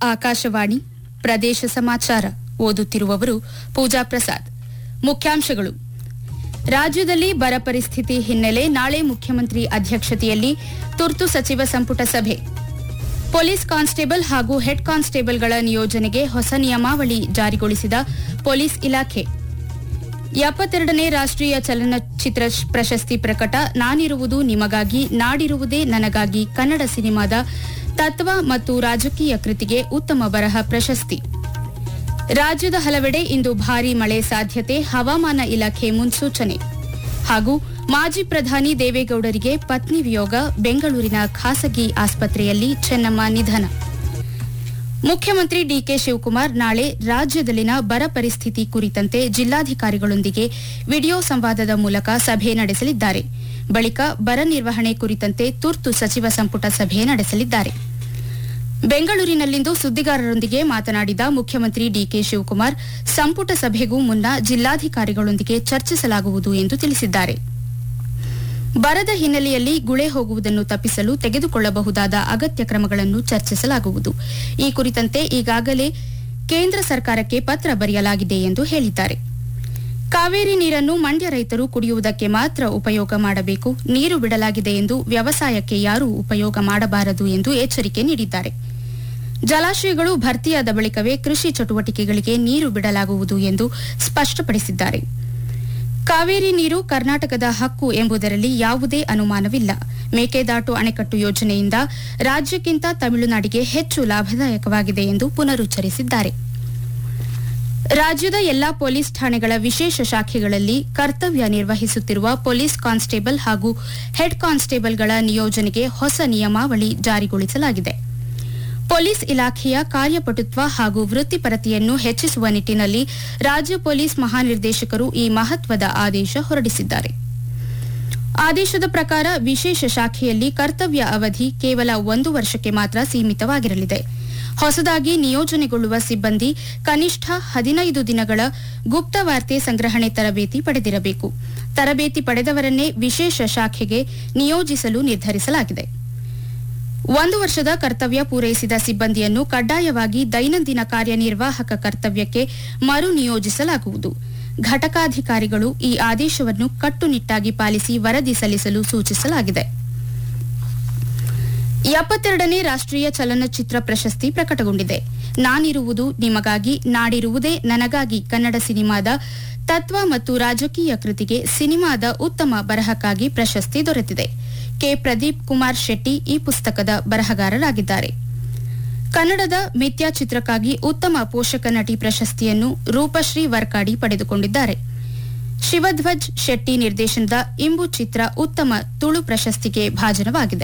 ಆಕಾಶವಾಣಿ ಪ್ರದೇಶ ಸಮಾಚಾರ ಓದುತ್ತಿರುವವರು ಪೂಜಾ ಪ್ರಸಾದ್ ಮುಖ್ಯಾಂಶಗಳು ರಾಜ್ಯದಲ್ಲಿ ಬರ ಪರಿಸ್ಥಿತಿ ಹಿನ್ನೆಲೆ ನಾಳೆ ಮುಖ್ಯಮಂತ್ರಿ ಅಧ್ಯಕ್ಷತೆಯಲ್ಲಿ ತುರ್ತು ಸಚಿವ ಸಂಪುಟ ಸಭೆ ಪೊಲೀಸ್ ಕಾನ್ಸ್ಟೇಬಲ್ ಹಾಗೂ ಹೆಡ್ ಕಾನ್ಸ್ಟೇಬಲ್ಗಳ ನಿಯೋಜನೆಗೆ ಹೊಸ ನಿಯಮಾವಳಿ ಜಾರಿಗೊಳಿಸಿದ ಪೊಲೀಸ್ ಇಲಾಖೆ ಎಪ್ಪತ್ತೆರಡನೇ ರಾಷ್ಟ್ರೀಯ ಚಲನಚಿತ್ರ ಪ್ರಶಸ್ತಿ ಪ್ರಕಟ ನಾನಿರುವುದು ನಿಮಗಾಗಿ ನಾಡಿರುವುದೇ ನನಗಾಗಿ ಕನ್ನಡ ಸಿನಿಮಾದ ತತ್ವ ಮತ್ತು ರಾಜಕೀಯ ಕೃತಿಗೆ ಉತ್ತಮ ಬರಹ ಪ್ರಶಸ್ತಿ ರಾಜ್ಯದ ಹಲವೆಡೆ ಇಂದು ಭಾರೀ ಮಳೆ ಸಾಧ್ಯತೆ ಹವಾಮಾನ ಇಲಾಖೆ ಮುನ್ಸೂಚನೆ ಹಾಗೂ ಮಾಜಿ ಪ್ರಧಾನಿ ದೇವೇಗೌಡರಿಗೆ ಪತ್ನಿ ವಿಯೋಗ ಬೆಂಗಳೂರಿನ ಖಾಸಗಿ ಆಸ್ಪತ್ರೆಯಲ್ಲಿ ಚೆನ್ನಮ್ಮ ನಿಧನ ಮುಖ್ಯಮಂತ್ರಿ ಡಿಕೆ ಶಿವಕುಮಾರ್ ನಾಳೆ ರಾಜ್ಯದಲ್ಲಿನ ಬರ ಪರಿಸ್ಥಿತಿ ಕುರಿತಂತೆ ಜಿಲ್ಲಾಧಿಕಾರಿಗಳೊಂದಿಗೆ ವಿಡಿಯೋ ಸಂವಾದದ ಮೂಲಕ ಸಭೆ ನಡೆಸಲಿದ್ದಾರೆ ಬಳಿಕ ಬರ ನಿರ್ವಹಣೆ ಕುರಿತಂತೆ ತುರ್ತು ಸಚಿವ ಸಂಪುಟ ಸಭೆ ನಡೆಸಲಿದ್ದಾರೆ ಬೆಂಗಳೂರಿನಲ್ಲಿಂದು ಸುದ್ದಿಗಾರರೊಂದಿಗೆ ಮಾತನಾಡಿದ ಮುಖ್ಯಮಂತ್ರಿ ಡಿಕೆ ಶಿವಕುಮಾರ್ ಸಂಪುಟ ಸಭೆಗೂ ಮುನ್ನ ಜಿಲ್ಲಾಧಿಕಾರಿಗಳೊಂದಿಗೆ ಚರ್ಚಿಸಲಾಗುವುದು ಎಂದು ತಿಳಿಸಿದ್ದಾರೆ ಬರದ ಹಿನ್ನೆಲೆಯಲ್ಲಿ ಗುಳೆ ಹೋಗುವುದನ್ನು ತಪ್ಪಿಸಲು ತೆಗೆದುಕೊಳ್ಳಬಹುದಾದ ಅಗತ್ಯ ಕ್ರಮಗಳನ್ನು ಚರ್ಚಿಸಲಾಗುವುದು ಈ ಕುರಿತಂತೆ ಈಗಾಗಲೇ ಕೇಂದ್ರ ಸರ್ಕಾರಕ್ಕೆ ಪತ್ರ ಬರೆಯಲಾಗಿದೆ ಎಂದು ಹೇಳಿದ್ದಾರೆ ಕಾವೇರಿ ನೀರನ್ನು ಮಂಡ್ಯ ರೈತರು ಕುಡಿಯುವುದಕ್ಕೆ ಮಾತ್ರ ಉಪಯೋಗ ಮಾಡಬೇಕು ನೀರು ಬಿಡಲಾಗಿದೆ ಎಂದು ವ್ಯವಸಾಯಕ್ಕೆ ಯಾರೂ ಉಪಯೋಗ ಮಾಡಬಾರದು ಎಂದು ಎಚ್ಚರಿಕೆ ನೀಡಿದ್ದಾರೆ ಜಲಾಶಯಗಳು ಭರ್ತಿಯಾದ ಬಳಿಕವೇ ಕೃಷಿ ಚಟುವಟಿಕೆಗಳಿಗೆ ನೀರು ಬಿಡಲಾಗುವುದು ಎಂದು ಸ್ಪಷ್ಟಪಡಿಸಿದ್ದಾರೆ ಕಾವೇರಿ ನೀರು ಕರ್ನಾಟಕದ ಹಕ್ಕು ಎಂಬುದರಲ್ಲಿ ಯಾವುದೇ ಅನುಮಾನವಿಲ್ಲ ಮೇಕೆದಾಟು ಅಣೆಕಟ್ಟು ಯೋಜನೆಯಿಂದ ರಾಜ್ಯಕ್ಕಿಂತ ತಮಿಳುನಾಡಿಗೆ ಹೆಚ್ಚು ಲಾಭದಾಯಕವಾಗಿದೆ ಎಂದು ಪುನರುಚ್ಚರಿಸಿದ್ದಾರೆ ರಾಜ್ಯದ ಎಲ್ಲಾ ಪೊಲೀಸ್ ಠಾಣೆಗಳ ವಿಶೇಷ ಶಾಖೆಗಳಲ್ಲಿ ಕರ್ತವ್ಯ ನಿರ್ವಹಿಸುತ್ತಿರುವ ಪೊಲೀಸ್ ಕಾನ್ಸ್ಟೇಬಲ್ ಹಾಗೂ ಹೆಡ್ ಕಾನ್ಸ್ಟೇಬಲ್ಗಳ ನಿಯೋಜನೆಗೆ ಹೊಸ ನಿಯಮಾವಳಿ ಜಾರಿಗೊಳಿಸಲಾಗಿದೆ ಪೊಲೀಸ್ ಇಲಾಖೆಯ ಕಾರ್ಯಪಟುತ್ವ ಹಾಗೂ ವೃತ್ತಿಪರತೆಯನ್ನು ಹೆಚ್ಚಿಸುವ ನಿಟ್ಟಿನಲ್ಲಿ ರಾಜ್ಯ ಪೊಲೀಸ್ ಮಹಾನಿರ್ದೇಶಕರು ಈ ಮಹತ್ವದ ಆದೇಶ ಹೊರಡಿಸಿದ್ದಾರೆ ಆದೇಶದ ಪ್ರಕಾರ ವಿಶೇಷ ಶಾಖೆಯಲ್ಲಿ ಕರ್ತವ್ಯ ಅವಧಿ ಕೇವಲ ಒಂದು ವರ್ಷಕ್ಕೆ ಮಾತ್ರ ಸೀಮಿತವಾಗಿರಲಿದೆ ಹೊಸದಾಗಿ ನಿಯೋಜನೆಗೊಳ್ಳುವ ಸಿಬ್ಬಂದಿ ಕನಿಷ್ಠ ಹದಿನೈದು ದಿನಗಳ ಗುಪ್ತವಾರ್ತೆ ಸಂಗ್ರಹಣೆ ತರಬೇತಿ ಪಡೆದಿರಬೇಕು ತರಬೇತಿ ಪಡೆದವರನ್ನೇ ವಿಶೇಷ ಶಾಖೆಗೆ ನಿಯೋಜಿಸಲು ನಿರ್ಧರಿಸಲಾಗಿದೆ ಒಂದು ವರ್ಷದ ಕರ್ತವ್ಯ ಪೂರೈಸಿದ ಸಿಬ್ಬಂದಿಯನ್ನು ಕಡ್ಡಾಯವಾಗಿ ದೈನಂದಿನ ಕಾರ್ಯನಿರ್ವಾಹಕ ಕರ್ತವ್ಯಕ್ಕೆ ಮರು ನಿಯೋಜಿಸಲಾಗುವುದು ಘಟಕಾಧಿಕಾರಿಗಳು ಈ ಆದೇಶವನ್ನು ಕಟ್ಟುನಿಟ್ಟಾಗಿ ಪಾಲಿಸಿ ವರದಿ ಸಲ್ಲಿಸಲು ಸೂಚಿಸಲಾಗಿದೆ ಎಪ್ಪತ್ತೆರಡನೇ ರಾಷ್ಟ್ರೀಯ ಚಲನಚಿತ್ರ ಪ್ರಶಸ್ತಿ ಪ್ರಕಟಗೊಂಡಿದೆ ನಾನಿರುವುದು ನಿಮಗಾಗಿ ನಾಡಿರುವುದೇ ನನಗಾಗಿ ಕನ್ನಡ ಸಿನಿಮಾದ ತತ್ವ ಮತ್ತು ರಾಜಕೀಯ ಕೃತಿಗೆ ಸಿನಿಮಾದ ಉತ್ತಮ ಬರಹಕ್ಕಾಗಿ ಪ್ರಶಸ್ತಿ ದೊರೆತಿದೆ ಕೆ ಪ್ರದೀಪ್ ಕುಮಾರ್ ಶೆಟ್ಟಿ ಈ ಪುಸ್ತಕದ ಬರಹಗಾರರಾಗಿದ್ದಾರೆ ಕನ್ನಡದ ಮಿಥ್ಯಾ ಚಿತ್ರಕ್ಕಾಗಿ ಉತ್ತಮ ಪೋಷಕ ನಟಿ ಪ್ರಶಸ್ತಿಯನ್ನು ರೂಪಶ್ರೀ ವರ್ಕಾಡಿ ಪಡೆದುಕೊಂಡಿದ್ದಾರೆ ಶಿವಧ್ವಜ್ ಶೆಟ್ಟಿ ನಿರ್ದೇಶನದ ಇಂಬು ಚಿತ್ರ ಉತ್ತಮ ತುಳು ಪ್ರಶಸ್ತಿಗೆ ಭಾಜನವಾಗಿದೆ